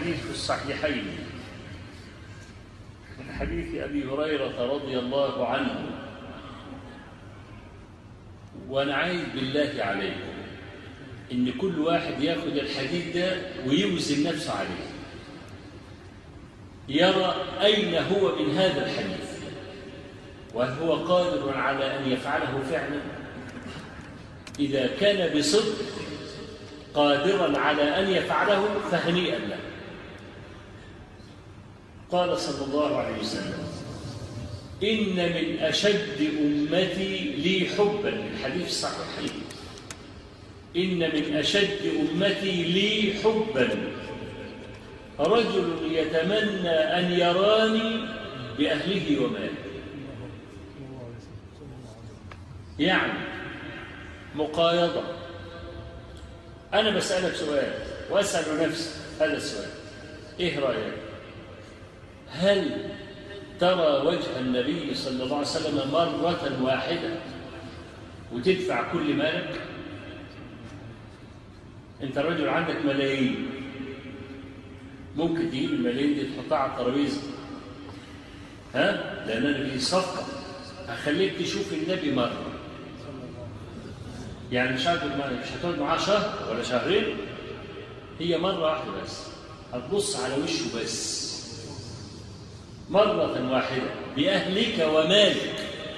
الحديث في الصحيحين من حديث أبي هريرة رضي الله عنه وأنا عايز بالله عليكم إن كل واحد ياخد الحديث ده ويوزن نفسه عليه يرى أين هو من هذا الحديث وهل هو قادر على أن يفعله فعلا إذا كان بصدق قادرا على أن يفعله فهنيئا له قال صلى الله عليه وسلم إن من أشد أمتي لي حبا الحديث الصحيح إن من أشد أمتي لي حبا رجل يتمنى أن يراني بأهله وماله يعني مقايضة أنا بسألك سؤال وأسأل نفسي هذا السؤال إيه رأيك هل ترى وجه النبي صلى الله عليه وسلم مرة واحدة وتدفع كل مالك انت رجل عندك ملايين ممكن تجيب الملايين دي تحطها على الترابيزه ها لان انا دي صفقه هخليك تشوف النبي مره يعني مش هتقعد معاه مش هتقعد معاه شهر ولا شهرين هي مره واحده بس هتبص على وشه بس مرة واحدة بأهلك ومالك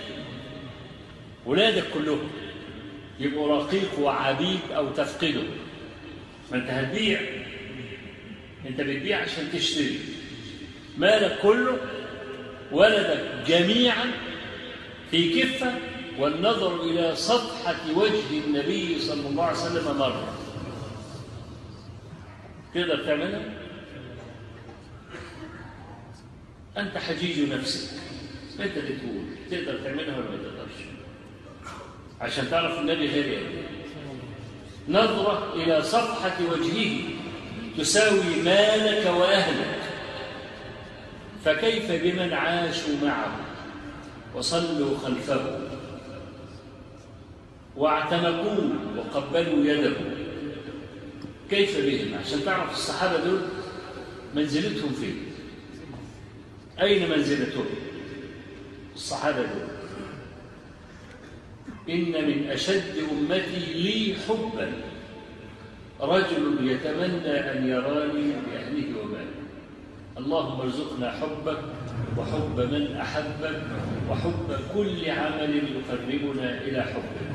ولادك كلهم يبقوا رقيق وعبيد أو تفقده ما أنت هتبيع أنت بتبيع عشان تشتري مالك كله ولدك جميعا في كفة والنظر إلى صفحة وجه النبي صلى الله عليه وسلم مرة تقدر تعملها؟ أنت حجيج نفسك أنت اللي تقول تقدر تعملها ولا ما تقدرش عشان تعرف النبي غير يعني نظرة إلى صفحة وجهه تساوي مالك وأهلك فكيف بمن عاشوا معه وصلوا خلفه واعتنقوه وقبلوا يده كيف بهم عشان تعرف الصحابة دول منزلتهم فين أين منزلتهم الصحابة دول إن من أشد أمتي لي حبا رجل يتمنى أن يراني بأهله وماله اللهم ارزقنا حبك وحب من أحبك وحب كل عمل يقربنا إلى حبك